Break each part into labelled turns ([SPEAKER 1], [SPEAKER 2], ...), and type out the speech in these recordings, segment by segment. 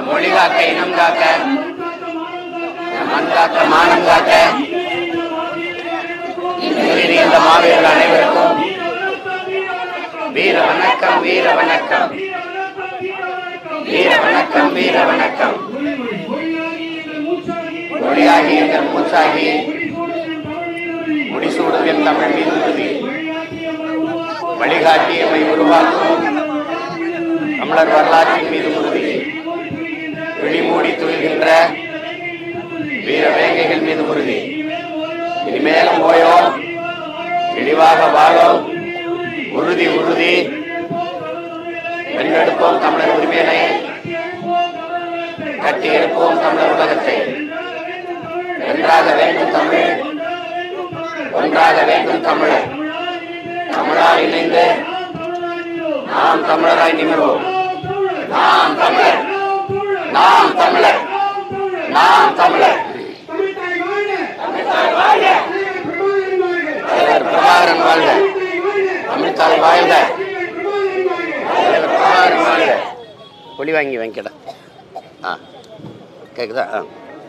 [SPEAKER 1] நம் மொழி காக்க இனம் காக்க நம் மண் காக்க மானம் காக்க உயிர் இந்த மாவீரர்கள் அனைவருக்கும் வீர வணக்கம் வீர வணக்கம் வீர வணக்கம் வீர வணக்கம் மொழியாகி எங்கள் மூச்சாகி முடிசூடும் என் தமிழ் மீது உறுதி வழிகாட்டி எம்மை உருவாக்கும் தமிழர் வரலாற்றின் மீது உறுதி விழிமூடி துயில்கின்ற வீர வேங்கைகள் மீது உறுதி இனிமேலும் போயோம் இழிவாக வாழோம் உறுதி உறுதி வென்றெடுப்போம் தமிழர் உரிமையினை கட்டி எழுப்போம் தமிழர் உலகத்தை வென்றாக வேண்டும் தமிழ் ஒன்றாக வேண்டும் தமிழர் தமிழால் இணைந்து நாம் தமிழராய் நிமிர்வோம் நாம் தமிழர் நாம் தமிழர் நாம் தமிழர் தலைவர் பிரபாகரன் வாழ்க தமிழ்த்தாய் வாழ்க தலைவர் பிரபாகரன் வாழ்க ஒளி வாங்கி வாங்கிக்கடா ஆ கேக்குதா ஆ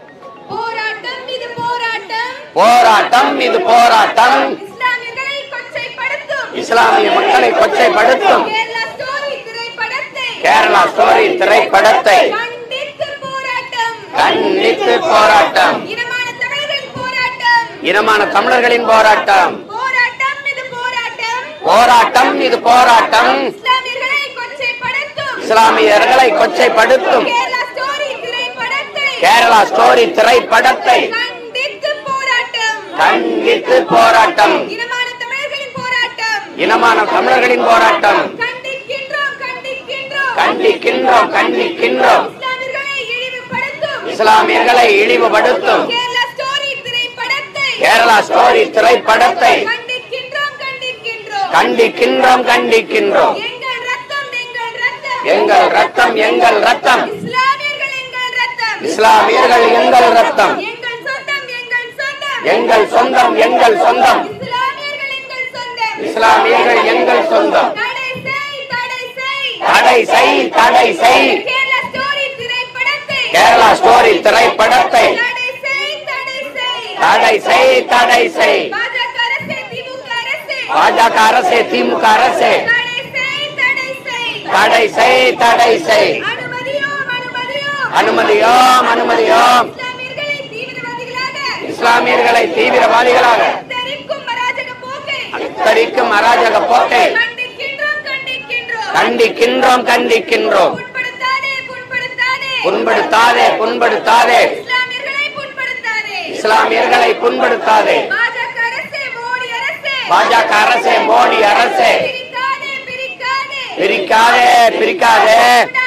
[SPEAKER 2] போராட்டம் இது போராட்டம்
[SPEAKER 1] போராட்டம் இது போராட்டம்
[SPEAKER 2] இஸ்லாமியர்களை கொச்சைப்படுத்தும்
[SPEAKER 1] இஸ்லாமிய மக்களை கொச்சைப்படுத்தும்
[SPEAKER 2] கேரளா ஸ்டோரி திரைப்படத்தை
[SPEAKER 1] கேரளா ஸ்டோரி திரைப்படத்தை
[SPEAKER 2] கண்டித்து போராட்டம்
[SPEAKER 1] கண்டித்து போராட்டம்
[SPEAKER 2] இனமான தமிழர்களின் போராட்டம்
[SPEAKER 1] இனமான தமிழர்களின் போராட்டம்
[SPEAKER 2] போராட்டம் இது போராட்டம்
[SPEAKER 1] போராட்டம் இது போராட்டம்
[SPEAKER 2] இஸ்லாமியர்களை கொச்சைப்படுத்தும்
[SPEAKER 1] இஸ்லாமியர்களை கொச்சைப்படுத்தும்
[SPEAKER 2] கேரளா ஸ்டோரி திரைப்படத்தை
[SPEAKER 1] கேரளா ஸ்டோரி திரைப்படத்தை
[SPEAKER 2] கண்டித்து போராட்டம்
[SPEAKER 1] கண்டித்து போராட்டம்
[SPEAKER 2] இனமான தமிழர்களின் போராட்டம்
[SPEAKER 1] இனமான தமிழர்களின் போராட்டம்
[SPEAKER 2] கண்டிக்கின்றோம் கண்டிக்கின்றோம்
[SPEAKER 1] கண்டிக்கின்றோம் கண்டிக்கின்றோம்
[SPEAKER 2] இஸ்லாமியர்களை இழிவுபடுத்தும்
[SPEAKER 1] இஸ்லாமியர்களை இழிவுபடுத்தும்
[SPEAKER 2] கேரளா ஸ்டோரி திரைப்படத்தை
[SPEAKER 1] கேரளா ஸ்டோரி திரைப்படத்தை
[SPEAKER 2] கண்டிக்கின்றோம் கண்டிக்கின்றோம்
[SPEAKER 1] கண்டிக்கின்றோம் கண்டிக்கின்றோம்
[SPEAKER 2] எங்கள் ரத்தம் எங்கள் ரத்தம்
[SPEAKER 1] எங்கள் ரத்தம் எங்கள் ரத்தம்
[SPEAKER 2] இஸ்லாமியர்கள் எங்கள் ரத்தம்
[SPEAKER 1] இஸ்லாமியர்கள் எங்கள் ரத்தம்
[SPEAKER 2] எங்கள் சொந்தம் எங்கள் சொந்தம்
[SPEAKER 1] எங்கள் சொந்தம் எங்கள் சொந்தம்
[SPEAKER 2] இஸ்லாமியர்கள் எங்கள் சொந்தம்
[SPEAKER 1] இஸ்லாமியர்கள் எங்கள் சொந்தம்
[SPEAKER 2] தடை செய் தடை செய்
[SPEAKER 1] தடை செய் தடை செய்
[SPEAKER 2] கேரளா ஸ்டோரி திரைப்படத்தை
[SPEAKER 1] கேரளா ஸ்டோரி திரைப்படத்தை
[SPEAKER 2] தடை செய் தடை செய்
[SPEAKER 1] தடை செய் தடை செய்
[SPEAKER 2] பாஜக அரசே திமுக அரசே
[SPEAKER 1] பாஜக அரசே திமுக அரசே
[SPEAKER 2] தடை செய் தடை செய்
[SPEAKER 1] தடை செய் தடை செய்
[SPEAKER 2] அனுமதியோம் அனுமதியோம்
[SPEAKER 1] அனுமதியோம் அனுமதியோம்
[SPEAKER 2] இஸ்லாமியர்களை தீவிரவாதிகளாக
[SPEAKER 1] இஸ்லாமியர்களை தீவிரவாதிகளாக
[SPEAKER 2] தெரிக்கும் அராஜக போக்கை
[SPEAKER 1] அத்தரிக்கும் அராஜக போக்கை
[SPEAKER 2] கண்டிக்கின்றோம் கண்டிக்கின்றோம்
[SPEAKER 1] கண்டிக்கின்றோம் கண்டிக்கின்றோம்
[SPEAKER 2] புண்படுத்தாதே புண்படுத்தாதே
[SPEAKER 1] புண்படுத்தாதே புண்படுத்தாதே
[SPEAKER 2] இஸ்லாமியர்களை புண்படுத்தாதே
[SPEAKER 1] இஸ்லாமியர்களை புண்படுத்தாதே
[SPEAKER 2] பாஜக அரசே மோடி அரசே
[SPEAKER 1] பாஜக அரசே மோடி அரசே
[SPEAKER 2] பிரிக்காதே பிரிக்காதே
[SPEAKER 1] பிரிக்காதே பிரிக்காதே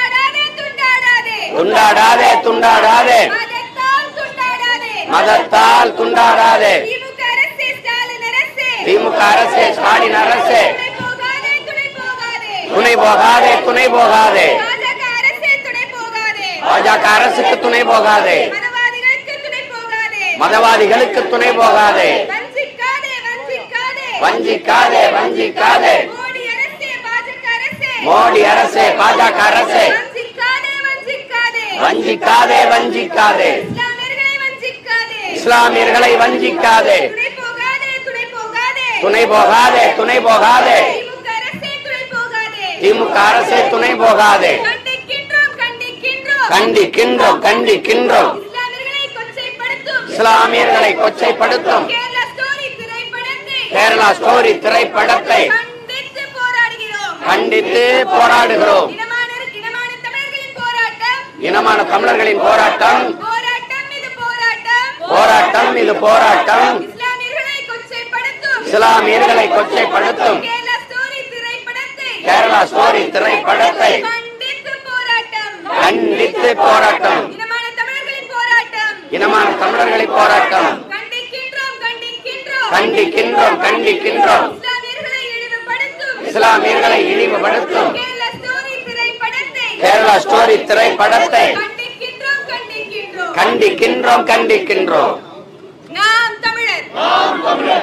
[SPEAKER 2] துண்டாடாதே துண்டாடாதே
[SPEAKER 1] துண்டாடாதே துண்டாடாதே
[SPEAKER 2] மதத்தால் துண்டாடாதே
[SPEAKER 1] மதத்தால் துண்டாடாதே
[SPEAKER 2] திமுக அரசே ஸ்டாலின் அரசே
[SPEAKER 1] திமுக அரசே ஸ்டாலின் அரசே
[SPEAKER 2] துணை போகாதே துணை போகாதே
[SPEAKER 1] துணை போகாதே துணை போகாதே
[SPEAKER 2] பாஜக அரசே துணை போகாதே
[SPEAKER 1] பாஜக அரசுக்கு துணை போகாதே
[SPEAKER 2] மதவாதிகளுக்கு துணை போகாதே
[SPEAKER 1] மதவாதிகளுக்கு துணை போகாதே
[SPEAKER 2] வஞ்சிக்காதே வஞ்சிக்காதே
[SPEAKER 1] வஞ்சிக்காதே வஞ்சிக்காதே
[SPEAKER 2] மோடி அரசே பாஜக அரசே
[SPEAKER 1] மோடி அரசே பாஜக அரசே
[SPEAKER 2] வஞ்சிக்காதே வஞ்சிக்காதே
[SPEAKER 1] வஞ்சிக்காதே வஞ்சிக்காதே
[SPEAKER 2] இஸ்லாமியர்களை வஞ்சிக்காதே
[SPEAKER 1] இஸ்லாமியர்களை வஞ்சிக்காதே
[SPEAKER 2] துணை போகாதே துணை போகாதே
[SPEAKER 1] துணை போகாதே துணை போகாதே
[SPEAKER 2] திமுக அரசே துணை போகாதே
[SPEAKER 1] திமுக அரசே துணை போகாதே
[SPEAKER 2] கண்டிக்கின்றோம் கண்டிக்கின்றோம்
[SPEAKER 1] கண்டிக்கின்றோம் கண்டிக்கின்றோம்
[SPEAKER 2] இஸ்லாமியர்களை கொச்சைப்படுத்தும்
[SPEAKER 1] இஸ்லாமியர்களை கொச்சைப்படுத்தும்
[SPEAKER 2] கேரளா ஸ்டோரி திரைப்படத்தை
[SPEAKER 1] கேரளா ஸ்டோரி திரைப்படத்தை
[SPEAKER 2] கண்டித்து போராடுகிறோம்
[SPEAKER 1] கண்டித்து போராடுகிறோம்
[SPEAKER 2] இனமான இனமான தமிழர்களின் போராட்டம்
[SPEAKER 1] இனமான தமிழர்களின் போராட்டம்
[SPEAKER 2] போராட்டம் இது போராட்டம்
[SPEAKER 1] போராட்டம் இது போராட்டம்
[SPEAKER 2] இஸ்லாமியர்களை கொச்சைப்படுத்தும்
[SPEAKER 1] இஸ்லாமியர்களை கொச்சைப்படுத்தும்
[SPEAKER 2] கேரளா ஸ்டோரி திரைப்படத்தை
[SPEAKER 1] கேரளா ஸ்டோரி திரைப்படத்தை
[SPEAKER 2] கண்டித்து போராட்டம்
[SPEAKER 1] கண்டித்து போராட்டம்
[SPEAKER 2] இனமான தமிழர்களின் போராட்டம்
[SPEAKER 1] இனமான தமிழர்களின் போராட்டம்
[SPEAKER 2] கண்டிக்கின்றோம் கண்டிக்கின்றோம்
[SPEAKER 1] கண்டிக்கின்றோம் கண்டிக்கின்றோம்
[SPEAKER 2] இஸ்லாமியர்களை இழிவுபடுத்தும்
[SPEAKER 1] இஸ்லாமியர்களை இழிவுபடுத்தும்
[SPEAKER 2] கேரளா ஸ்டோரி திரைப்படத்தை
[SPEAKER 1] கேரளா ஸ்டோரி திரைப்படத்தை
[SPEAKER 2] கண்டிக்கின்றோம் கண்டிக்கின்றோம்
[SPEAKER 1] கண்டிக்கின்றோம் கண்டிக்கின்றோம்
[SPEAKER 2] நாம் தமிழர்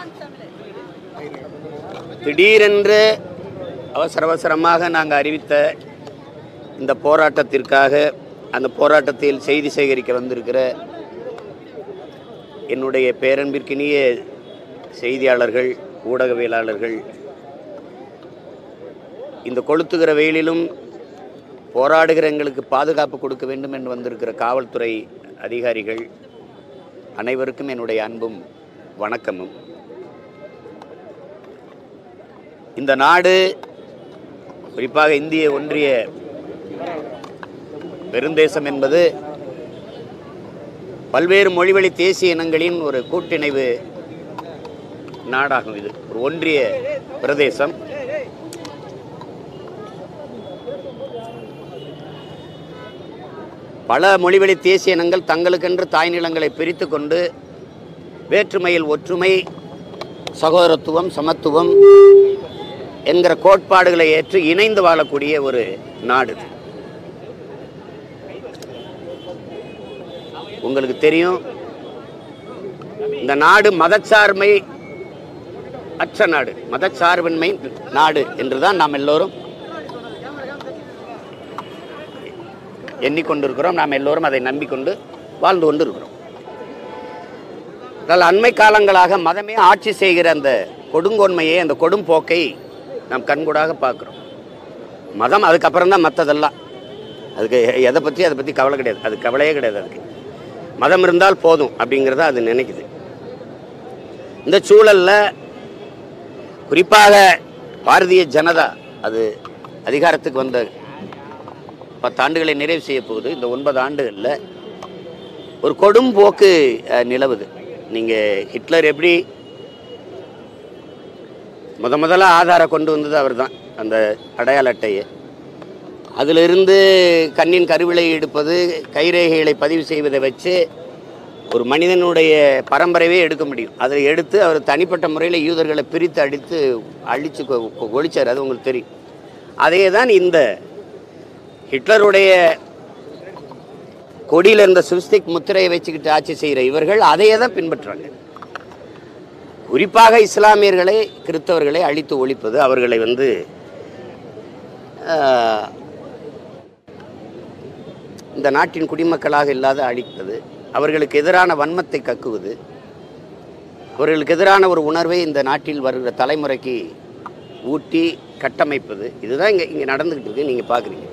[SPEAKER 1] திடீரென்று அவசர அவசரமாக நாங்கள் அறிவித்த இந்த போராட்டத்திற்காக அந்த போராட்டத்தில் செய்தி சேகரிக்க வந்திருக்கிற என்னுடைய பேரன்பிற்கினிய செய்தியாளர்கள் ஊடகவியலாளர்கள் இந்த கொளுத்துகிற வெயிலிலும் போராடுகிற எங்களுக்கு பாதுகாப்பு கொடுக்க வேண்டும் என்று வந்திருக்கிற காவல்துறை அதிகாரிகள் அனைவருக்கும் என்னுடைய அன்பும் வணக்கமும் இந்த நாடு குறிப்பாக இந்திய ஒன்றிய பெருந்தேசம் என்பது பல்வேறு மொழிவழி தேசிய இனங்களின் ஒரு கூட்டிணைவு நாடாகும் இது ஒரு ஒன்றிய பிரதேசம் பல மொழிவழி தேசிய இனங்கள் தங்களுக்கென்று தாய் நிலங்களை பிரித்து கொண்டு வேற்றுமையில் ஒற்றுமை சகோதரத்துவம் சமத்துவம் என்கிற கோட்பாடுகளை ஏற்று இணைந்து வாழக்கூடிய ஒரு நாடு இது. உங்களுக்கு தெரியும் இந்த நாடு மதச்சார்மை அற்ற நாடு மதச்சார்பின்மை நாடு என்றுதான் நாம் எல்லோரும் எண்ணிக்கொண்டிருக்கிறோம் நாம் எல்லோரும் அதை நம்பிக்கொண்டு வாழ்ந்து கொண்டு இருக்கிறோம் அதனால் அண்மை காலங்களாக மதமே ஆட்சி செய்கிற அந்த கொடுங்கோன்மையை அந்த கொடும்போக்கை நாம் கண்கூடாக பார்க்குறோம் மதம் அதுக்கப்புறம் தான் மற்றதெல்லாம் அதுக்கு எ- எதை பற்றி அதை பற்றி கவலை கிடையாது அது கவலையே கிடையாது அதுக்கு மதம் இருந்தால் போதும் அப்படிங்கிறத அது நினைக்குது இந்த சூழல்ல குறிப்பாக பாரதிய ஜனதா அது அதிகாரத்துக்கு வந்த பத்தாண்டுகளை நிறைவு செய்ய போகுது இந்த ஒன்பது ஆண்டுகளில் ஒரு கொடும் போக்கு அஹ், நிலவுது நீங்கள் ஹிட்லர் எப்படி முத முதல்ல ஆதாரம் கொண்டு வந்தது அவர் தான் அந்த அடையாள அட்டையை அதிலிருந்து கண்ணின் கருவிலை எடுப்பது கைரேகைகளை பதிவு செய்வதை வச்சு ஒரு மனிதனுடைய பரம்பரையே எடுக்க முடியும் அதை எடுத்து அவர் தனிப்பட்ட முறையில் யூதர்களை பிரித்து அடித்து அழித்து கொ- கொ- ஒழிச்சார் அது உங்களுக்கு தெரியும் அதே தான் இந்த ஹிட்லருடைய கொடியில் இருந்த சுவிஸ்திக் முத்திரையை வச்சுக்கிட்டு ஆட்சி செய்கிற இவர்கள் அதையே தான் பின்பற்றுறாங்க குறிப்பாக இஸ்லாமியர்களை கிறிஸ்தவர்களை அழித்து ஒழிப்பது அவர்களை வந்து ஆஹ், இந்த நாட்டின் குடிமக்களாக இல்லாத அழிப்பது அவர்களுக்கு எதிரான வன்மத்தை கக்குவது அவர்களுக்கு எதிரான ஒரு உணர்வை இந்த நாட்டில் வருகிற தலைமுறைக்கு ஊட்டி கட்டமைப்பது இதுதான் இங்கே இங்கே நடந்துக்கிட்டு இருக்கு நீங்கள் பார்க்குறீங்க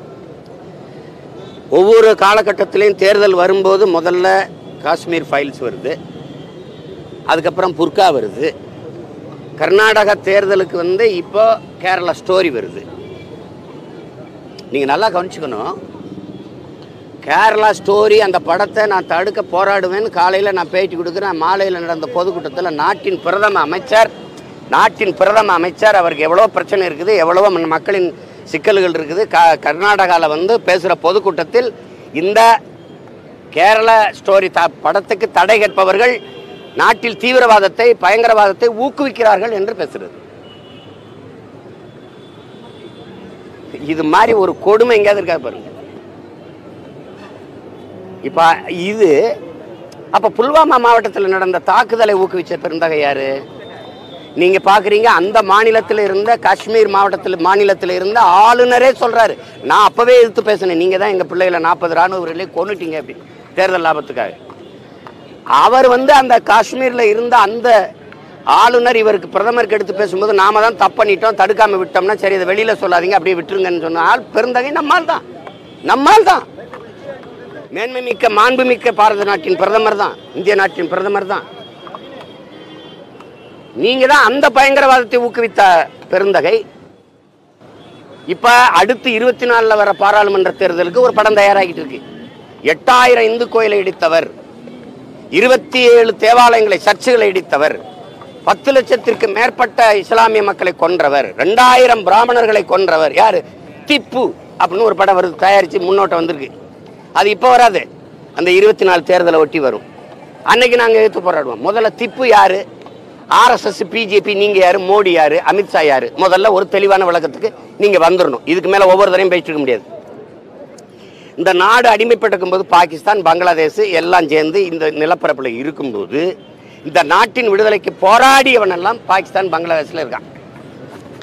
[SPEAKER 1] ஒவ்வொரு காலகட்டத்திலையும் தேர்தல் வரும்போது முதல்ல காஷ்மீர் ஃபைல்ஸ் வருது அதுக்கப்புறம் புர்கா வருது கர்நாடகா தேர்தலுக்கு வந்து இப்போ கேரளா ஸ்டோரி வருது நீங்கள் நல்லா கவனிச்சுக்கணும் கேரளா ஸ்டோரி அந்த படத்தை நான் தடுக்க போராடுவேன்னு காலையில் நான் பேட்டி கொடுக்குறேன் மாலையில் நடந்த பொதுக்கூட்டத்தில் நாட்டின் பிரதம அமைச்சர் நாட்டின் பிரதம அமைச்சர் அவருக்கு எவ்வளோ பிரச்சனை இருக்குது எவ்வளவோ ம- மக்களின் சிக்கல்கள் இருக்குது க கர்நாடகாவில் வந்து பேசுகிற பொதுக்கூட்டத்தில் இந்த கேரள ஸ்டோரி த படத்துக்கு தடை கேட்பவர்கள் நாட்டில் தீவிரவாதத்தை பயங்கரவாதத்தை ஊக்குவிக்கிறார்கள் என்று பேசுறது இது மாதிரி ஒரு கொடுமை எங்கேயாவது இருக்கா பாருங்க இப்ப இது அப்ப புல்வாமா மாவட்டத்தில் நடந்த தாக்குதலை ஊக்குவிச்ச பெருந்தகை யாரு நீங்க பாக்குறீங்க அந்த மாநிலத்தில் இருந்த காஷ்மீர் மாவட்டத்தில் மாநிலத்தில் இருந்த ஆளுநரே சொல்றாரு நான் அப்பவே எதிர்த்து பேசினேன் நீங்க தான் எங்க பிள்ளைகளை நாற்பது ராணுவர்களே கொன்னுட்டீங்க அப்படி தேர்தல் லாபத்துக்காக அவர் வந்து அந்த காஷ்மீர்ல இருந்த அந்த ஆளுநர் இவருக்கு பிரதமருக்கு எடுத்து பேசும்போது நாம தான் தப்பு பண்ணிட்டோம் தடுக்காம விட்டோம்னா சரி இதை வெளியில சொல்லாதீங்க அப்படியே விட்டுருங்கன்னு சொன்ன ஆள் பெருந்தகை நம்மால் தான் நம்மால் தான் மேன்மை மிக்க மாண்பு மிக்க பாரத நாட்டின் பிரதமர் தான் இந்திய நாட்டின் பிரதமர் தான் நீங்க தான் அந்த பயங்கரவாதத்தை ஊக்குவித்த பெருந்தகை இப்ப அடுத்து இருபத்தி நாலுல வர பாராளுமன்ற தேர்தலுக்கு ஒரு படம் தயாராகிட்டு இருக்கு எட்டாயிரம் இந்து கோயிலை இடித்தவர் இருபத்தி ஏழு தேவாலயங்களை சர்ச்சுகளை இடித்தவர் பத்து லட்சத்திற்கு மேற்பட்ட இஸ்லாமிய மக்களை கொன்றவர் ரெண்டாயிரம் பிராமணர்களை கொன்றவர் யாரு திப்பு அப்படின்னு ஒரு படம் வருது தயாரிச்சு முன்னோட்டம் வந்திருக்கு அது இப்போ வராது அந்த இருபத்தி நாலு தேர்தலை ஒட்டி வரும் அன்னைக்கு நாங்கள் எதிர்த்து போராடுவோம் முதல்ல திப்பு யாரு ஆர்எஸ்எஸ் பிஜேபி நீங்க யாரு மோடி யாரு அமித்ஷா யாரு முதல்ல ஒரு தெளிவான விளக்கத்துக்கு நீங்க வந்துடணும் இதுக்கு மேல ஒவ்வொரு தரையும் பேசிட்டு இருக்க முடியாது இந்த நாடு அடிமைப்பட்டிருக்கும் போது பாகிஸ்தான் பங்களாதேஷ் எல்லாம் சேர்ந்து இந்த நிலப்பரப்பில் இருக்கும்போது இந்த நாட்டின் விடுதலைக்கு போராடியவன் எல்லாம் பாகிஸ்தான் பங்களாதேஷ்ல இருக்கான்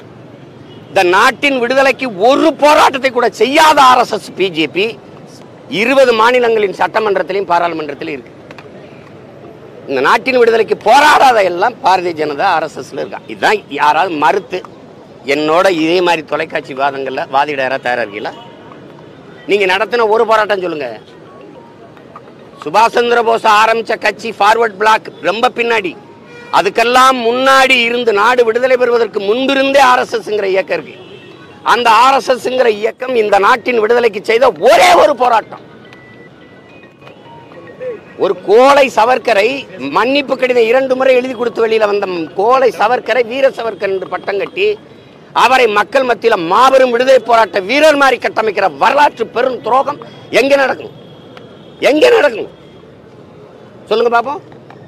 [SPEAKER 1] இந்த நாட்டின் விடுதலைக்கு ஒரு போராட்டத்தை கூட செய்யாத ஆர்எஸ்எஸ் பிஜேபி இருபது மாநிலங்களின் சட்டமன்றத்திலையும் பாராளுமன்றத்திலையும் இருக்கு இந்த நாட்டின் விடுதலைக்கு போராடாத எல்லாம் பாரதிய ஜனதா ஆர்எஸ்எஸ்ல இருக்கான் இதுதான் யாராவது மறுத்து என்னோட இதே மாதிரி தொலைக்காட்சி வாதங்கள்ல வாதிட யாராவது தயாரா இருக்கீங்களா நீங்க நடத்தின ஒரு போராட்டம் சொல்லுங்க சுபாஷ் சந்திர போஸ் ஆரம்பிச்ச கட்சி ஃபார்வர்ட் பிளாக் ரொம்ப பின்னாடி அதுக்கெல்லாம் முன்னாடி இருந்து நாடு விடுதலை பெறுவதற்கு முன்பிருந்தே ஆர்எஸ்எஸ்ங்கிற இயக்கம் இருக்கு அந்த ஆர்எஸ்எஸ்ங்கிற இயக்கம் இந்த நாட்டின் விடுதலைக்கு செய்த ஒரே ஒரு போராட்டம் ஒரு கோலை சவர்க்கரை மன்னிப்பு கடிதம் இரண்டு முறை எழுதி கொடுத்து வெளியில வந்த கோலை சவர்க்கரை வீர சவர்க்கர் என்று பட்டம் கட்டி அவரை மக்கள் மத்தியில மாபெரும் விடுதலை போராட்ட வீரர் மாதிரி கட்டமைக்கிற வரலாற்று பெரும் துரோகம் எங்க நடக்கும் எங்க நடக்கும் சொல்லுங்க பாப்போம்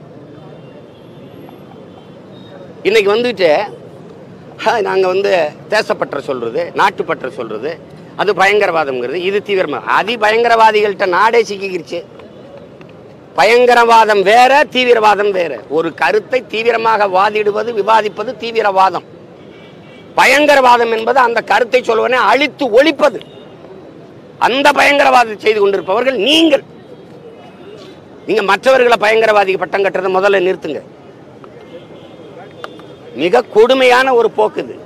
[SPEAKER 1] இன்னைக்கு வந்துட்டு நாங்கள் வந்து தேசப்பற்ற சொல்றது நாட்டுப்பற்ற சொல்றது அது பயங்கரவாதம்ங்கிறது இது தீவிரமா அதி பயங்கரவாதிகள்கிட்ட நாடே சிக்கிக்கிருச்சு பயங்கரவாதம் வேற தீவிரவாதம் வேற ஒரு கருத்தை தீவிரமாக வாதிடுவது விவாதிப்பது தீவிரவாதம் பயங்கரவாதம் என்பது அந்த கருத்தை சொல்வனே அழித்து ஒழிப்பது அந்த பயங்கரவாதத்தை செய்து கொண்டிருப்பவர்கள் நீங்கள் நீங்க மற்றவர்களை பயங்கரவாதிக்கு பட்டம் கட்டுறதை முதல்ல நிறுத்துங்க மிக கொடுமையான ஒரு போக்கு இது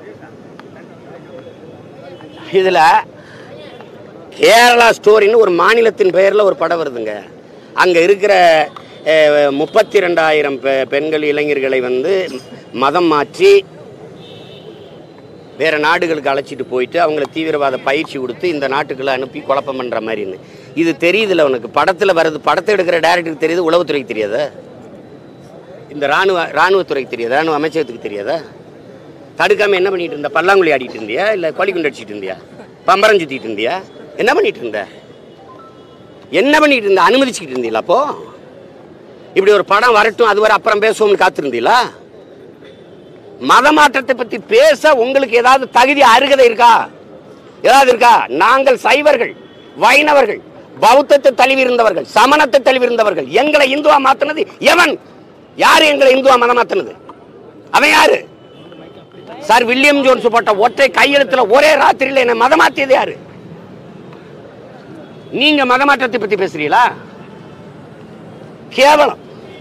[SPEAKER 1] இதுல கேரளா ஸ்டோரின்னு ஒரு மாநிலத்தின் பெயர்ல ஒரு படம் வருதுங்க அங்க இருக்கிற முப்பத்தி ரெண்டாயிரம் பெண்கள் இளைஞர்களை வந்து மதம் மாற்றி வேற நாடுகளுக்கு அழைச்சிட்டு போயிட்டு அவங்கள தீவிரவாத பயிற்சி கொடுத்து இந்த நாட்டுக்குள்ள அனுப்பி குழப்பம் பண்ற மாதிரின்னு இது தெரியுதுல உனக்கு படத்துல வருது படத்தை எடுக்கிற டேரக்டருக்கு தெரியுது உளவுத்துறைக்கு தெரியாதா இந்த ராணுவ ராணுவத்துறைக்கு தெரியாதா ராணுவ அமைச்சகத்துக்கு தெரியாதா தடுக்காம என்ன பண்ணிட்டு இருந்த பல்லாங்குழி ஆடிட்டு இருந்தியா இல்ல கோழிக்குண்டு அடிச்சிட்டு இருந்தியா பம்பரம் சுத்திட்டு இருந்தியா என்ன பண்ணிட்டு இருந்த என்ன பண்ணிட்டு இருந்த அனுமதிச்சுக்கிட்டு இருந்தீங்களா அப்போ இப்படி ஒரு படம் வரட்டும் அது வரை அப்புறம் பேசுவோம்னு காத்திருந்தீங்களா மத மாற்றத்தை பத்தி பேச உங்களுக்கு ஏதாவது தகுதி அருகதை இருக்கா ஏதாவது இருக்கா நாங்கள் சைவர்கள் வைணவர்கள் பௌத்தத்தை தழுவி இருந்தவர்கள் சமணத்தை தழுவி இருந்தவர்கள் எங்களை இந்துவா மாத்தினது எவன் யாரு எங்களை இந்துவா மதம் மாத்தினது அவன் யாரு சார் வில்லியம் ஜோன்ஸ் போட்ட ஒற்றை கையெழுத்துல ஒரே ராத்திரியில என்ன மதம் மாத்தியது யாரு நீங்க மதமாற்றத்தை பத்தி பேசுறீங்களா கேவலம்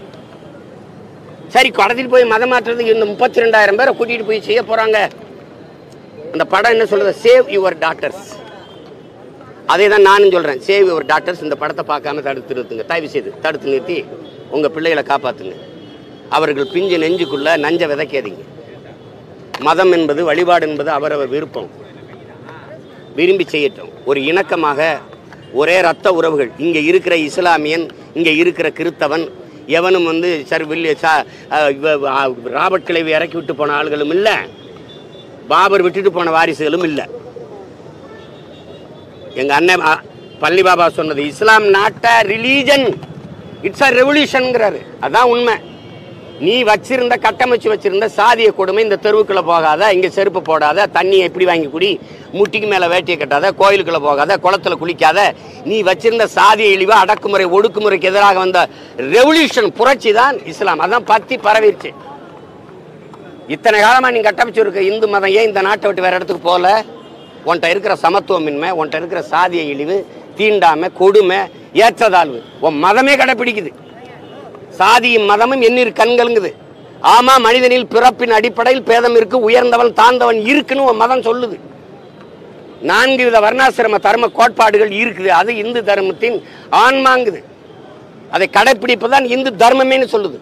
[SPEAKER 1] சரி கடத்திட்டு போய் மதம் மாற்றத்துக்கு இந்த முப்பத்தி ரெண்டாயிரம் பேரை கூட்டிட்டு போய் செய்ய போறாங்க அந்த படம் என்ன சொல்றது சேவ் யுவர் டாட்டர்ஸ் அதே தான் நானும் சொல்றேன் சேவ் யுவர் டாட்டர்ஸ் இந்த படத்தை பார்க்காம தடுத்து நிறுத்துங்க தயவு செய்து தடுத்து நிறுத்தி உங்க பிள்ளைகளை காப்பாத்துங்க அவர்கள் பிஞ்சு நெஞ்சுக்குள்ள நஞ்ச விதைக்காதீங்க மதம் என்பது வழிபாடு என்பது அவரவர் விருப்பம் விரும்பி செய்யட்டும் ஒரு இணக்கமாக ஒரே ரத்த உறவுகள் இங்கே இருக்கிற இஸ்லாமியன் இங்கே இருக்கிற கிறித்தவன் எவனும் வந்து சர் வில்லி ச- அஹ் இவ- அஹ் ராபர்ட் கிளைவி இறக்கி விட்டு போன ஆளுகளும் இல்லை பாபர் விட்டுட்டு போன வாரிசுகளும் இல்லை எங்க அண்ணன் அ, பள்ளி பாபா சொன்னது இஸ்லாம் நாட்ட ரிலீஜன் இட்ஸ் அ ரெவல்யூஷன்ங்கிறாரு அதான் உண்மை நீ வச்சிருந்த கட்டமைச்சு வச்சிருந்த சாதிய கொடுமை இந்த தெருவுக்குள்ள போகாத இங்க செருப்பு போடாத தண்ணியை எப்படி வாங்கி குடி முட்டிக்கு மேல வேட்டியை கட்டாத கோயிலுக்குள்ள போகாத குளத்துல குளிக்காத நீ வச்சிருந்த சாதிய இழிவு அடக்குமுறை ஒடுக்குமுறைக்கு எதிராக வந்த ரெவல்யூஷன் புரட்சி தான் இஸ்லாம் அதான் பத்தி பரவிருச்சு இத்தனை காலமா நீ கட்டமைச்சு இருக்க இந்து மதம் ஏன் இந்த நாட்டை விட்டு வேற இடத்துக்கு போகல உன்கிட்ட இருக்கிற சமத்துவமின்மை உன்கிட்ட இருக்கிற சாதிய இழிவு தீண்டாமை கொடுமை ஏற்றதாழ்வு உன் மதமே கடைப்பிடிக்குது சாதியும் மதமும் எண்ணிரு கண்களுங்குது ஆமா மனிதனில் பிறப்பின் அடிப்படையில் பேதம் இருக்கு உயர்ந்தவன் தாழ்ந்தவன் இருக்குன்னு உன் மதம் சொல்லுது நான்கு வித வர்ணாசிரம தர்ம கோட்பாடுகள் இருக்குது அது இந்து தர்மத்தின் ஆன்மாங்குது அதை கடைப்பிடிப்பதுதான் இந்து தர்மமேன்னு சொல்லுது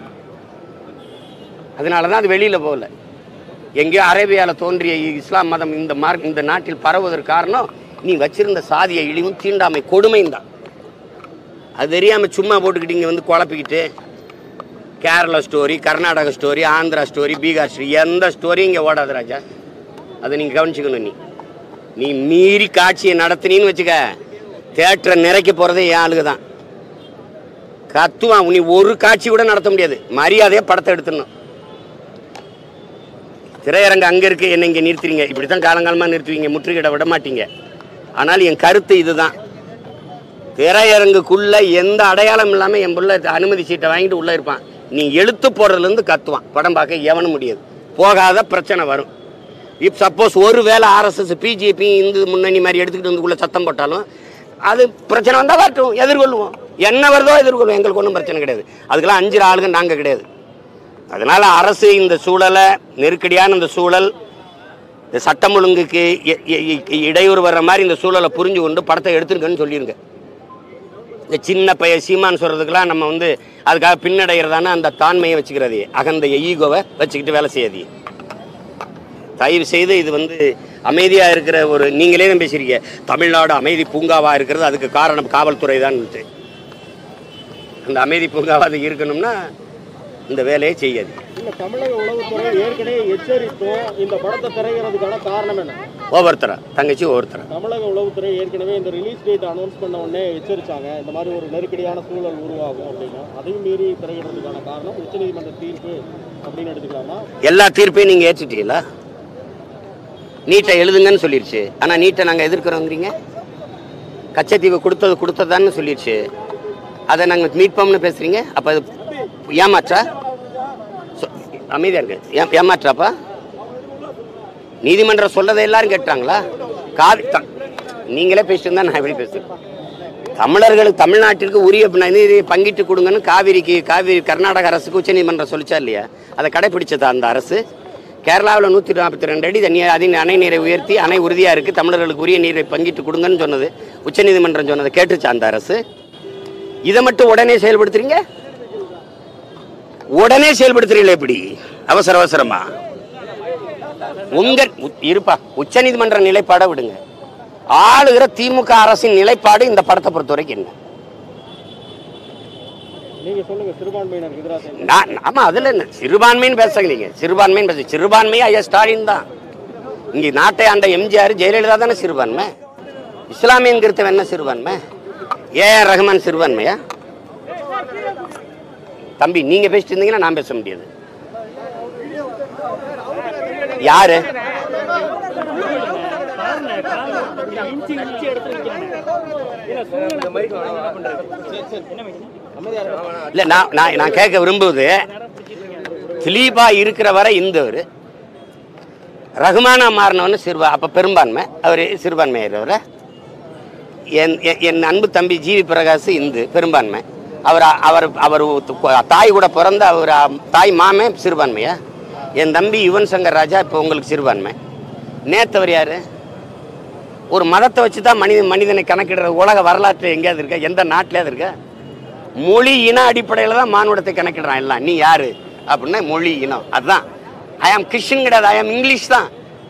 [SPEAKER 1] அதனால தான் அது வெளியில போகல எங்கேயோ அரேபியால தோன்றிய இஸ்லாம் மதம் இந்த மார்க் இந்த நாட்டில் பரவுவதற்கு காரணம் நீ வச்சிருந்த சாதிய இழிவும் தீண்டாமை கொடுமையும் தான் அது தெரியாம சும்மா போட்டுக்கிட்டு இங்க வந்து குழப்பிக்கிட்டு Kerala story Karnataka story Andhra story Bihar story எந்த ஸ்டோரியும் இங்கே ஓடாது ராஜா அதை நீங்கள் கவனிச்சுக்கணும் நீ நீ மீறி காட்சியை நடத்தினீன்னு வச்சுக்க தேட்டரை நிறைக்க போகிறதே என் ஆளுக தான் கத்துவான் நீ ஒரு காட்சி கூட நடத்த முடியாது மரியாதையாக படத்தை எடுத்துடணும் திரையரங்கு அங்கே இருக்கு என்ன இங்கே நிறுத்துறீங்க இப்படி தான் காலங்காலமாக நிறுத்துவீங்க முற்றுகையிட விட மாட்டீங்க ஆனால் என் கருத்து இதுதான் திரையரங்குக்குள்ள எந்த அடையாளம் இல்லாமல் என் புள்ள அனுமதி சீட்டை வாங்கிட்டு உள்ளே இருப்பான் நீ எழுத்து போடுறதுலேருந்து கத்துவான் படம் பார்க்க எவனும் முடியாது போகாத பிரச்சனை வரும் இப் சப்போஸ் ஒரு வேளை ஆர்எஸ்எஸ் பிஜேபி இந்து முன்னணி மாதிரி எடுத்துக்கிட்டு வந்து உள்ள சத்தம் போட்டாலும் அது பிரச்சனை வந்தால் வரட்டும் எதிர்கொள்வோம் என்ன வருதோ எதிர்கொள்வோம் எங்களுக்கு ஒன்றும் பிரச்சனை கிடையாது அதுக்கெல்லாம் அஞ்சு ஆளுங்க நாங்கள் கிடையாது அதனால அரசு இந்த சூழலை நெருக்கடியான இந்த சூழல் இந்த சட்டம் ஒழுங்குக்கு இ- இ- இ- இடையூறு வர்ற மாதிரி இந்த சூழலை புரிஞ்சு கொண்டு படத்தை எடுத்துருக்கன்னு சொல்லிருங்க இந்த சின்ன பைய சீமான் சொல்றதுக்கெல்லாம் நம்ம வந்து அதுக்காக பின்னடைகிறதான அந்த தாண்மையை வச்சுக்கிறது அகந்த ஈகோவை வச்சுக்கிட்டு வேலை செய்யாதீங்க தயவு செய்து இது வந்து அமைதியா இருக்கிற ஒரு நீங்களே தான் பேசுறீங்க தமிழ்நாடு அமைதி பூங்காவா இருக்கிறது அதுக்கு காரணம் காவல்துறை தான் அந்த அமைதி பூங்காவா அது இருக்கணும்னா இந்த வேலையை செய்யாது
[SPEAKER 3] இல்ல தமிழக உளவுத்துறை ஏற்கனவே எச்சரித்தும் இந்த படத்தை திரையிறதுக்கான காரணம் என்ன
[SPEAKER 1] ஒவ்வொருத்தரா தங்கச்சி ஒவ்வொருத்தரா
[SPEAKER 3] தமிழக உளவுத்துறை ஏற்கனவே இந்த ரிலீஸ் டேட் அனௌன்ஸ் பண்ண உடனே எச்சரிச்சாங்க இந்த மாதிரி ஒரு நெருக்கடியான சூழல் உருவாகும் அப்படின்னு அதையும் மீறி திரையிடுறதுக்கான காரணம் உச்சநீதிமன்ற தீர்ப்பு அப்படின்னு எடுத்துக்கலாமா
[SPEAKER 1] எல்லா தீர்ப்பையும் நீங்க ஏற்றுட்டீங்களா நீட்டை எழுதுங்கன்னு சொல்லிருச்சு ஆனா நீட்டை நாங்க எதிர்க்கிறோங்கிறீங்க கச்சத்தீவு கொடுத்தது கொடுத்ததான்னு சொல்லிருச்சு அதை நாங்க மீட்போம்னு பேசுறீங்க அப்ப அது ஏமாற்றா சொ- அமைதியா இருக்கு ஏ- ஏமாற்றாப்பா நீதிமன்றம் சொல்லதை எல்லாரும் கேட்டாங்களா காவி த- நீங்களே பேசிட்டு இருந்தா நான் எப்படி பேசுறேன் தமிழர்களுக்கு தமிழ்நாட்டிற்கு உரிய ப- நீதி பங்கிட்டு கொடுங்கன்னு காவிரிக்கு காவிரி கர்நாடக அரசுக்கு உச்சநீதிமன்றம் சொல்லிச்சா இல்லையா அதை கடைபிடிச்சதா அந்த அரசு கேரளாவில் நூற்றி நாற்பத்தி ரெண்டு அடி தண்ணி அதின் அணை நீரை உயர்த்தி அணை உறுதியாக இருக்குது தமிழர்களுக்கு உரிய நீரை பங்கிட்டு கொடுங்கன்னு சொன்னது உச்சநீதிமன்றம் சொன்னதை கேட்டுச்சா அந்த அரசு இதை மட்டும் உடனே செயல்படுத்துறீங்க உடனே செயல்படுத்துறீங்களே எப்படி அவசர அவசரமா உங்க உ- இருப்பா உச்சநீதிமன்ற நிலைப்பாடை விடுங்க ஆளுகிற திமுக அரசின் நிலைப்பாடு இந்த படத்தை பொறுத்த வரைக்கும் என்ன
[SPEAKER 3] நீங்க சொல்லுங்க சிறுபான்மையினருக்கு எதிராக செயல்பட-
[SPEAKER 1] நான் ஆமா அதுல என்ன சிறுபான்மைன்னு பேசுங்க நீங்க சிறுபான்மைன்னு பேச சிறுபான்மையா ஐயா ஸ்டாலின் தான் இங்க நாட்டை ஆண்ட எம்ஜிஆர் ஜெயலலிதா தானே சிறுபான்மை இஸ்லாமியங்கிறத என்ன சிறுபான்மை ஏ ஆர் ரஹ்மான் சிறுபான்மையா தம்பி நீங்க பேசிட்டு இருந்தீங்கன்னா நான் பேச முடியாது யாரு இல்ல நான் நான் நான் கேட்க விரும்புவது திலீபா இருக்கிற வரை இந்தவர் ரகுமானா மாறினவன்னு சிறுபா அப்ப பெரும்பான்மை அவர் சிறுபான்மை ஆயிடுறவர் என் என்- என் அன்பு தம்பி ஜிவி பிரகாஷ் இந்து பெரும்பான்மை அவர் அவர் அவர் தாய் கூட பிறந்த அவர் தாய் மாமே சிறுபான்மையா என் தம்பி யுவன் சங்கர் ராஜா இப்போ உங்களுக்கு சிறுபான்மை நேத்தவர் யாரு ஒரு மதத்தை வச்சு தான் மனித மனிதனை கணக்கிடுற உலக வரலாற்று எங்கேயாவது இருக்கா எந்த நாட்டிலேயாவது இருக்கா மொழி இன அடிப்படையில் தான் மானுடத்தை கணக்கிடுறான் எல்லாம் நீ யாரு அப்படின்னா மொழி இனம் அதுதான் ஐ ஆம் கிறிஸ்டின் கிடையாது ஐ ஆம் இங்கிலீஷ் தான்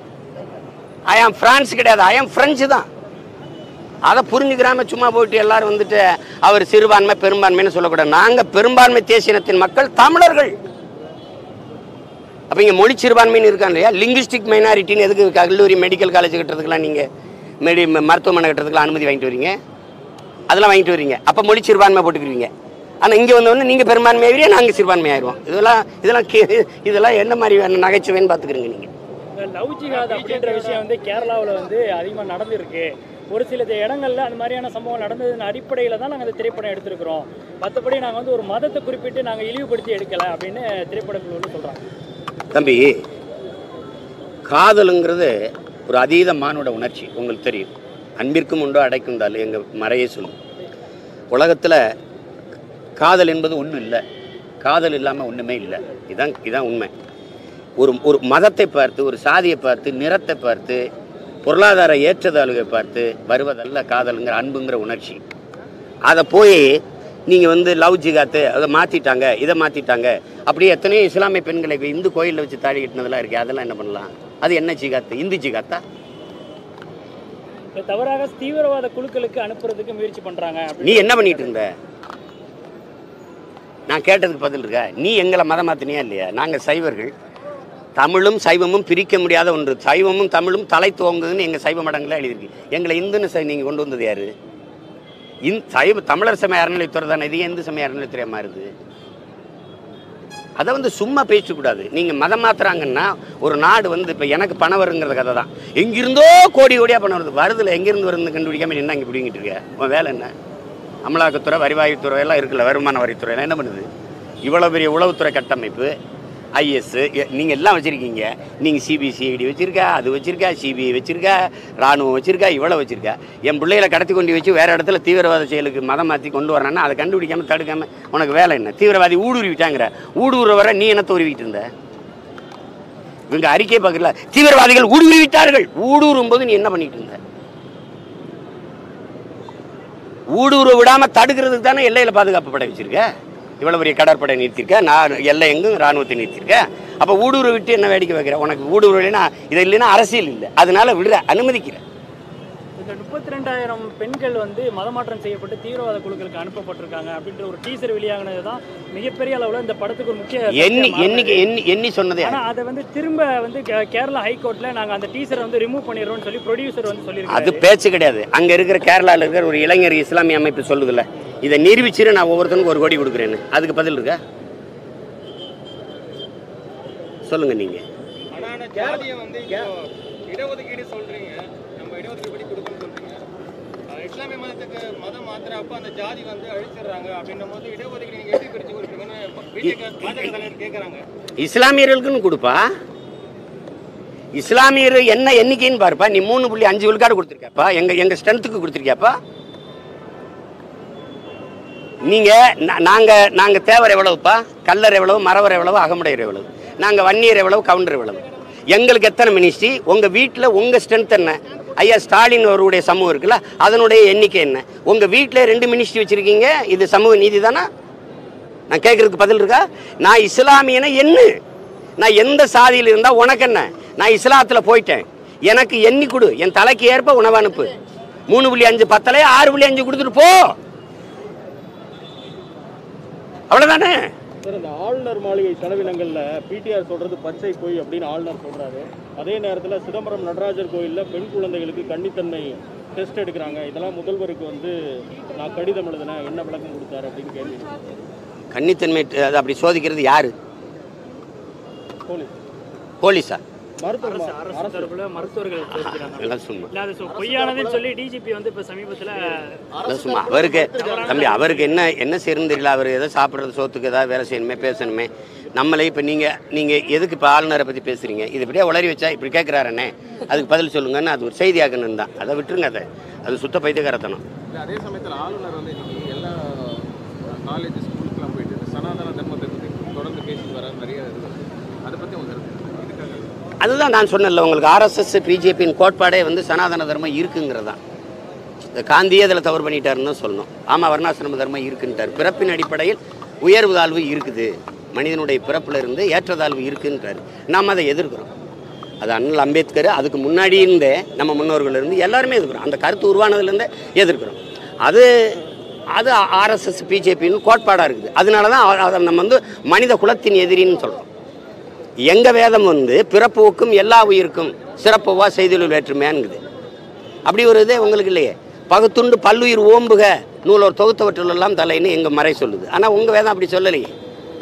[SPEAKER 1] ஐ ஆம் பிரான்ஸ் கிடையாது ஐ ஆம் பிரெஞ்சு தான் அதை புரிஞ்சுக்கிறாம சும்மா போயிட்டு எல்லாரும் வந்துட்டு அவர் சிறுபான்மை பெரும்பான்மைன்னு சொல்லக்கூடாது நாங்க பெரும்பான்மை தேசியனத்தின் மக்கள் தமிழர்கள் அப்ப இங்க மொழி சிறுபான்மைன்னு இருக்காங்க இல்லையா லிங்குஸ்டிக் மைனாரிட்டின்னு எதுக்கு கல்லூரி மெடிக்கல் காலேஜ் கட்டுறதுக்கெல்லாம் நீங்க மெடி மருத்துவமனை கட்டுறதுக்கெல்லாம் அனுமதி வாங்கிட்டு வரீங்க அதெல்லாம் வாங்கிட்டு வரீங்க அப்ப மொழி சிறுபான்மை போட்டுக்கிறீங்க ஆனா இங்க வந்தவொடனே நீங்க பெரும்பான்மை ஆகிறீங்க நாங்க சிறுபான்மை ஆயிடுவோம் இதெல்லாம் இதெல்லாம் கே- இதெல்லாம் என்ன மாதிரி நகைச்சுவைன்னு பாத்துக்கிறீங்க நீங்க
[SPEAKER 4] இந்த லவ் ஜிஹாத் அப்படின்ற விஷயம் வந்து கேரளாவில் வந்து அதிகமாக நடந்திருக்கு ஒரு சில இடங்கள்ல அந்த மாதிரியான சம்பவம் நடந்ததன் அடிப்படையில் தான் நாங்கள் அந்த திரைப்படம் எடுத்திருக்கிறோம் மற்றபடி நாங்கள் வந்து ஒரு மதத்தை குறிப்பிட்டு நாங்கள் இழிவுபடுத்தி எடுக்கலை அப்படின்னு திரைப்படக்குழு வந்து சொல்கிறாங்க
[SPEAKER 1] தம்பி காதலுங்கிறது ஒரு அதீத மானுட உணர்ச்சி உங்களுக்கு தெரியும் அன்பிற்கும் உண்டோ அடைக்கும் தாள் எங்கள் மறையே சொல்லும் உலகத்தில் காதல் என்பது ஒன்றும் இல்லை காதல் இல்லாமல் ஒன்றுமே இல்லை இதான் இதான் உண்மை ஒரு ஒரு மதத்தை பார்த்து ஒரு சாதியை பார்த்து நிறத்தை பார்த்து பொருளாதார ஏற்றத்தாழ்வை பார்த்து வருவதல்ல காதலுங்கிற அன்புங்கிற உணர்ச்சி அதை போய் நீங்கள் வந்து லவ் ஜிகாத்து அதை மாற்றிட்டாங்க இதை மாற்றிட்டாங்க அப்படியே எத்தனையோ இஸ்லாமிய பெண்களை இப்ப இந்து கோயிலில் வச்சு தாடி கட்டினதெல்லாம் இருக்கு அதெல்லாம் என்ன பண்ணலாம் அது என்ன ஜிகாத்து இந்து ஜிகாத்தா
[SPEAKER 4] இப்போ தவறாக தீவிரவாத குழுக்களுக்கு அனுப்புறதுக்கு முயற்சி பண்ணுறாங்க
[SPEAKER 1] நீ என்ன பண்ணிட்டு இருந்த நான் கேட்டதுக்கு பதில் இருக்கா நீ எங்களை மதம் மாத்தினியா இல்லையா நாங்கள் சைவர்கள் தமிழும் சைவமும் பிரிக்க முடியாத ஒன்று சைவமும் தமிழும் தலை துவங்குதுன்னு எங்கள் சைவ மடங்களில் எழுதியிருக்கு எங்களை இந்துன்னு சை- நீங்க கொண்டு வந்தது யாரு இந் சைவ தமிழர் சமய அறநிலைத்துறை தானே இது இந்து சமய அறநிலைத்துறை மாறுது அதை வந்து சும்மா பேசக்கூடாது நீங்க மதம் மாத்துறாங்கன்னா ஒரு நாடு வந்து இப்போ எனக்கு பணம் வருங்கிற கதை தான் எங்கிருந்தோ கோடி கோடியா பணம் வருது வருதுல எங்கிருந்து வருதுன்னு கண்டுபிடிக்காம நீ என்ன இங்கே பிடிங்கிட்டு இருக்க உன் வேலை என்ன அமலாக்கத்துறை வரிவாயுத்துறை எல்லாம் இருக்குல்ல வருமான வரித்துறை எல்லாம் என்ன பண்ணுது இவ்வளோ பெரிய உளவுத்துறை கட்டமைப்பு ஐஎஸ் நீங்கள் எல்லாம் வச்சுருக்கீங்க நீங்கள் சிபிசிஐடி வச்சுருக்கா அது வச்சுருக்கா சிபிஐ வச்சுருக்கா ராணுவம் வச்சுருக்கா இவ்வளோ வச்சுருக்கா என் பிள்ளைகளை கடத்தி கொண்டு வச்சு வேறு இடத்துல தீவிரவாத செயலுக்கு மதம் மாற்றி கொண்டு வரேன்னா அதை கண்டுபிடிக்காம தடுக்காம உனக்கு வேலை என்ன தீவிரவாதி ஊடுருவிட்டாங்கிற ஊடுருவ வர நீ என்ன உருவிட்டு இருந்த இவங்க அறிக்கை பார்க்கல தீவிரவாதிகள் ஊடுருவிட்டார்கள் ஊடுருவும் போது நீ என்ன பண்ணிட்டு இருந்த ஊடுருவ விடாம தடுக்கிறதுக்கு தானே எல்லையில பாதுகாப்பு படை வச்சிருக்க இவ்வளவு பெரிய கடற்படை நிறுத்திருக்க நான் எல்லை எங்கும் ராணுவத்தை நிறுத்திருக்க அப்ப ஊடுருவ விட்டு என்ன வேடிக்கை வைக்கிற உனக்கு ஊடுருவ இல்லைன்னா இது இல்லைன்னா அரசியல் இல்லை அதனால விடுற அனுமதிக்கிற
[SPEAKER 4] இந்த முப்பத்தி ரெண்டாயிரம் பெண்கள் வந்து மதமாற்றம் செய்யப்பட்டு தீவிரவாத குழுக்களுக்கு அனுப்பப்பட்டிருக்காங்க அப்படின்ற ஒரு டீசர் வெளியாகினது தான் மிகப்பெரிய அளவில் இந்த படத்துக்கு ஒரு முக்கிய
[SPEAKER 1] எண்ணி
[SPEAKER 4] சர்ச்சையா
[SPEAKER 1] எண்ணிக்கை
[SPEAKER 4] மாறுது.
[SPEAKER 1] எண்ணி எண்ணி சொன்னதே
[SPEAKER 4] ஆனா அதை வந்து திரும்ப வந்து கே- கேரளா ஹைகோர்ட்ல நாங்க அந்த டீசரை வந்து ரிமூவ் பண்ணிடுறோம்னு சொல்லி ப்ரொடியூசர் வந்து
[SPEAKER 1] அது
[SPEAKER 4] சொல்லியிருக்காரு
[SPEAKER 1] பேச்சு கிடையாது அங்க இருக்கிற கேரளால இருக்கிற ஒரு இளைஞர் இஸ்லாமிய அமைப்பு சொல்லுதுல்ல இதை நிரூபிச்சிரு நான் ஒவ்வொருத்தனுக்கும் ஒரு கோடி கொடுக்குறேன்னு அதுக்கு பதில் இருக்கா சொல்லுங்க நீங்க
[SPEAKER 3] ஆனா ஆனா ஜாதியை வந்து இப்போ இடஒதுக்கீடு சொல்றீங்க நம்ம இடஒதுக்கீடு படி கொடுக்கணும்னு சொல்றீங்க ஆனா இஸ்லாமிய மதத்துக்கு மதம் மாத்துறப்ப அந்த ஜாதி வந்து அழிச்சிடுறாங்க அப்படின்னும் போது இடஒதுக்கீடு நீங்க எப்படி பிரிச்சு கொடுப்பீங்கன்னு பிஜேபி பாஜக தலைவர் கேட்கறாங்க
[SPEAKER 1] இஸ்லாமியர்களுக்குன்னு கொடுப்பா இஸ்லாமியர் என்ன எண்ணிக்கைன்னு பாருப்பா நீ மூணு புள்ளி அஞ்சு விழுக்காடு கொடுத்துருக்கப்பா எங்க எங்க ஸ்ட்ரென்த்துக்கு கொடுத்துருக்கியாப்பா நீங்க நா- நாங்க நாங்க தேவர் எவ்வளவுப்பா கல்லர் எவ்வளவு மறவர் எவ்வளவு அகமுடையர் எவ்வளவு நாங்க வன்னியர் எவ்வளவு கவுண்டர் எவ்வளவு எங்களுக்கு எத்தனை மினிஸ்ட்ரி உங்க வீட்டுல உங்க ஸ்ட்ரென்த் என்ன ஐயா ஸ்டாலின் அவருடைய சமூகம் இருக்குல்ல அதனுடைய எண்ணிக்கை என்ன உங்க வீட்டுல ரெண்டு மினிஸ்ட்ரி வச்சிருக்கீங்க இது சமூக நீதி தானா நான் கேட்கறதுக்கு பதில் இருக்கா நான் இஸ்லாமியனை என்ன நான் எந்த சாதியில் இருந்தா உனக்கு என்ன நான் இஸ்லாத்துல போயிட்டேன் எனக்கு எண்ணி கொடு என் தலைக்கு ஏற்ப உணவு அனுப்பு மூணு புள்ளி அஞ்சு பத்தலை ஆறு புள்ளி அஞ்சு கொடுத்துட்டு போ அவ்வளவுதானே
[SPEAKER 3] சார் இந்த ஆளுநர் மாளிகை செலவினங்கள்ல பிடிஆர் சொல்றது பச்சை பொய் அப்படின்னு ஆளுநர் சொல்றாரு அதே நேரத்துல சிதம்பரம் நடராஜர் கோயில்ல பெண் குழந்தைகளுக்கு கன்னித்தன்மை டெஸ்ட் எடுக்கிறாங்க இதெல்லாம் முதல்வருக்கு வந்து நான் கடிதம் எழுதினேன் என்ன விளக்கம் கொடுத்தாரு அப்படின்னு கேள்வி
[SPEAKER 1] கன்னித்தன்மை அது அப்படி சோதிக்கிறது யாரு
[SPEAKER 3] போலீஸ்
[SPEAKER 1] போலீஸா
[SPEAKER 3] மருத்துவ
[SPEAKER 4] அரசு அரசு தரப்புல மருத்துவர்கள் தெரிவிக்கிறாங்க
[SPEAKER 1] அதெல்லாம் சும்மா
[SPEAKER 4] இல்ல அது சொ- பொய்யானதுன்னு சொல்லி டிஜிபி வந்து இப்ப சமீபத்துல
[SPEAKER 1] அதான் சும்மா அவருக்கு தம்பி அவருக்கு என்ன என்ன செய்யணும் தெரியல அவர் எதை சாப்பிட்றது சோத்துக்கு ஏதாவது வேலை செய்யணுமே பேசணுமே நம்மளே இப்போ நீங்கள் நீங்கள் எதுக்கு இப்போ ஆளுநரை பற்றி பேசுகிறீங்க இது இப்படியே உளறி வச்சா இப்படி கேட்குறாருண்ணே அதுக்கு பதில் சொல்லுங்கன்னு அது ஒரு செய்தியாக்கணும் தான் அதை விட்டுருங்க அதை அது சுத்த பைத்தியக்காரத்தனம்
[SPEAKER 5] இல்ல, அதே சமயத்தில் ஆளுநர் வந்து இன்னைக்கு எல்லா காலேஜ் ஸ்கூலுக்குலாம் போயிட்டு இந்த சனாதன தர்மத்தை பற்றி தொடர்ந்து பேசிட்டு வர நிறைய இது அதை பற்றி உங்க கருத்து என்ன? இதுக்காக
[SPEAKER 1] அதுதான் நான் சொன்னேன்ல உங்களுக்கு ஆர்எஸ்எஸ் பிஜேபியின் கோட்பாடே வந்து சனாதன தர்மம் இருக்குங்கிறதான் இந்த காந்தியே அதில் தவறு பண்ணிட்டாருன்னு தான் சொல்லணும் ஆமாம் வர்ணாசிரம தர்மம் இருக்குன்ட்டார் பிறப்பின் அடிப்படையில் உயர்வு தாழ்வு இருக்குது மனிதனுடைய பிறப்புல இருந்து ஏற்றத்தாழ்வு இருக்குன்றாரு நாம் அதை எதிர்க்கிறோம் அது அண்ணல் அம்பேத்கர் அதுக்கு முன்னாடி இருந்தே நம்ம முன்னோர்கள் இருந்து எல்லாருமே எதிர்க்கிறோம் அந்த கருத்து உருவானதுலேருந்தே எதிர்க்கிறோம் அது அது ஆர்எஸ்எஸ் பிஜேபின்னு கோட்பாடாக இருக்குது அதனால தான் அ- அதை நம்ம வந்து மனித குலத்தின் எதிரின்னு சொல்கிறோம் எங்க வேதம் வந்து பிறப்புக்கும் எல்லா உயிருக்கும் சிறப்புவா செய்தியுள் வேற்றுமையான்ங்குது அப்படி ஒரு இதே உங்களுக்கு இல்லையே பகுத்துண்டு பல்லுயிர் ஓம்புக நூலோர் தொகுத்தவற்றுள் எல்லாம் தலைன்னு எங்க மறை சொல்லுது ஆனா உங்க வேதம் அப்படி சொல்லலையே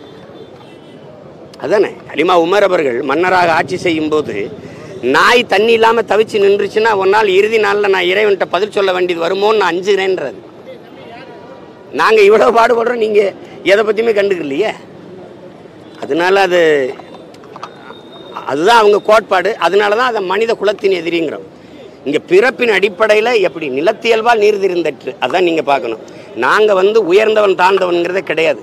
[SPEAKER 1] அதானே அலிமா உமர் அவர்கள் மன்னராக ஆட்சி செய்யும் போது நாய் தண்ணி இல்லாம தவிச்சு நின்றுச்சுன்னா ஒரு நாள் இறுதி நாள்ல நான் இறைவன்கிட்ட பதில் சொல்ல வேண்டியது வருமோன்னு நான் அஞ்சுறேன்றது நாங்க இவ்வளவு பாடுபடுறோம் நீங்க எதை பத்தியுமே கண்டுக்கலையே அதனால அது அதுதான் அவங்க கோட்பாடு அதனால தான் அதை மனித குலத்தின் எதிரிங்கிறோம் இங்கே பிறப்பின் அடிப்படையில் எப்படி நிலத்தியல்பால் நீர் திருந்தற்று அதான் நீங்கள் பார்க்கணும் நாங்கள் வந்து உயர்ந்தவன் தாழ்ந்தவன்கிறதே கிடையாது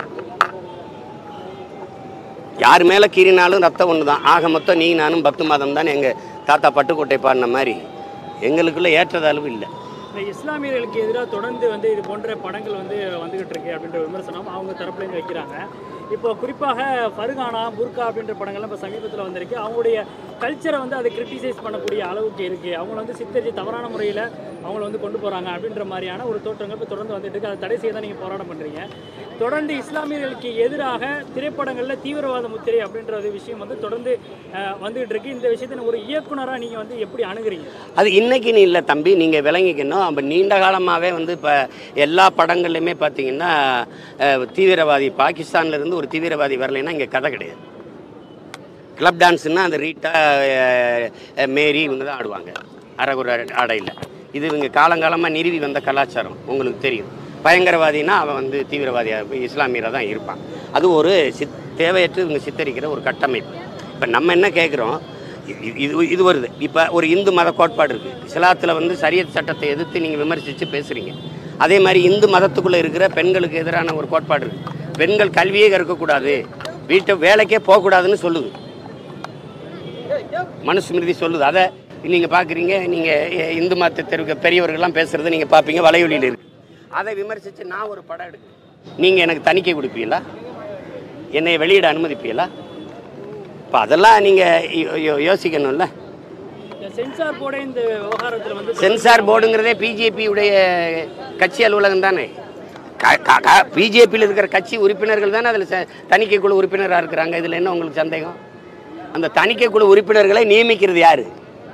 [SPEAKER 1] யார் மேலே கீறினாலும் ரத்தம் ஒன்று தான் ஆக மொத்தம் நீ நானும் பத்து மாதம் தான் எங்கள் தாத்தா பட்டுக்கோட்டை பாடின மாதிரி எங்களுக்குள்ள ஏற்றதாலும் இல்லை
[SPEAKER 4] இந்த இஸ்லாமியர்களுக்கு எதிராக தொடர்ந்து வந்து இது போன்ற படங்கள் வந்து வந்துகிட்டு இருக்கு அப்படின்ற விமர்சனம் அவங்க தரப்புலேருந்து வைக்கிறாங்க இப்போ குறிப்பாக ஃபர்கானா புர்கா அப்படின்ற படங்கள்லாம் இப்போ சமீபத்தில் வந்திருக்கு அவங்களுடைய கல்ச்சரை வந்து அதை கிரிட்டிசைஸ் பண்ணக்கூடிய அளவுக்கு இருக்கு அவங்கள வந்து சித்தரிச்சு தவறான முறையில் அவங்கள வந்து கொண்டு போகிறாங்க அப்படின்ற மாதிரியான ஒரு தோற்றங்கள் இப்போ தொடர்ந்து வந்துட்டு இருக்கு அதை தடை செய்ய தான் நீங்கள் போராட்டம் பண்ணுறீங்க தொடர்ந்து இஸ்லாமியர்களுக்கு எதிராக திரைப்படங்களில் தீவிரவாத முத்திரை அப்படின்ற ஒரு விஷயம் வந்து தொடர்ந்து அஹ், வந்துகிட்டு இருக்கு இந்த விஷயத்தை ஒரு இயக்குனராக நீங்கள் வந்து எப்படி அணுகுறீங்க
[SPEAKER 1] அது இன்னைக்குன்னு இல்லை தம்பி நீங்கள் விளங்கிக்கணும் அப்போ நீண்ட காலமாகவே வந்து இப்போ எல்லா படங்கள்லையுமே பார்த்தீங்கன்னா அஹ், தீவிரவாதி பாகிஸ்தான்ல இருந்து ஒரு தீவிரவாதி வரலைன்னா இங்கே கதை கிடையாது கிளப் டான்ஸ்னா அந்த ரீட்டா அஹ், அஹ், மேரி இவங்க தான் ஆடுவாங்க அரகுர ஆடையில் இது இவங்க காலங்காலமாக நிறுவி வந்த கலாச்சாரம் உங்களுக்கு தெரியும் பயங்கரவாதினா அவன் வந்து தீவிரவாதியாக இஸ்லாமியராக தான் இருப்பான் அது ஒரு சித் தேவையற்று இவங்க சித்தரிக்கிற ஒரு கட்டமைப்பு இப்போ நம்ம என்ன கேட்குறோம் இது இது வருது இப்போ ஒரு இந்து மத கோட்பாடு இருக்குது இஸ்லாத்தில் வந்து சரியத் சட்டத்தை எதிர்த்து நீங்கள் விமர்சித்து பேசுகிறீங்க அதே மாதிரி இந்து மதத்துக்குள்ளே இருக்கிற பெண்களுக்கு எதிரான ஒரு கோட்பாடு இருக்குது பெண்கள் கல்வியே கற்கக்கூடாது வீட்டை வேலைக்கே போகக்கூடாதுன்னு சொல்லுது மனுஸ்மிருதி சொல்லுது அதை நீங்கள் பார்க்குறீங்க நீங்கள் இந்து மதத்தை தெரிவிக்க பெரியவர்கள்லாம் பேசுகிறத நீங்கள் பார்ப்பீங்க வலையொலியில் இருக்கு அதை விமர்சித்து நான் ஒரு படம் எடுக்கிறேன் நீங்கள் எனக்கு தணிக்கை கொடுப்பீங்களா என்னை வெளியிட அனுமதிப்பீங்களா இப்போ அதெல்லாம் நீங்கள் யோசிக்கணும்ல
[SPEAKER 4] இந்த சென்சார் போர்டே இந்த விவகாரத்தில் வந்து
[SPEAKER 1] சென்சார் போர்டுங்கிறதே பிஜேபியுடைய கட்சி அலுவலகம் தானே பிஜேபியில் இருக்கிற கட்சி உறுப்பினர்கள் தானே அதில் தணிக்கை குழு உறுப்பினராக இருக்கிறாங்க இதில் என்ன உங்களுக்கு சந்தேகம் அந்த தணிக்கை குழு உறுப்பினர்களை நியமிக்கிறது யாரு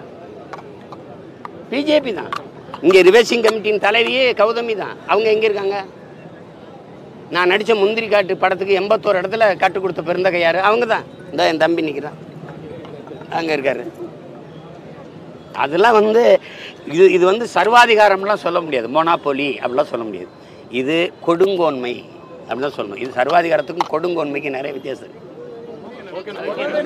[SPEAKER 1] பிஜேபி தான் இங்கே ரிவர்சிங் கமிட்டியின் தலைவியே கௌதமி தான் அவங்க எங்கே இருக்காங்க நான் நடித்த முந்திரி காட்டு படத்துக்கு எண்பத்தோரு இடத்துல கட்டு கொடுத்த பெருந்தகை யார் அவங்க தான் இந்த என் தம்பி நிற்கிறான் அங்கே இருக்காரு அதெல்லாம் வந்து இது இது வந்து சர்வாதிகாரம்லாம் சொல்ல முடியாது மொனாப்பொலி அப்படிலாம் சொல்ல முடியாது இது கொடுங்கோன்மை அப்படிதான் சொல்லணும் இது சர்வாதிகாரத்துக்கும் கொடுங்கோன்மைக்கும் நிறைய வித்தியாசம் இருக்கு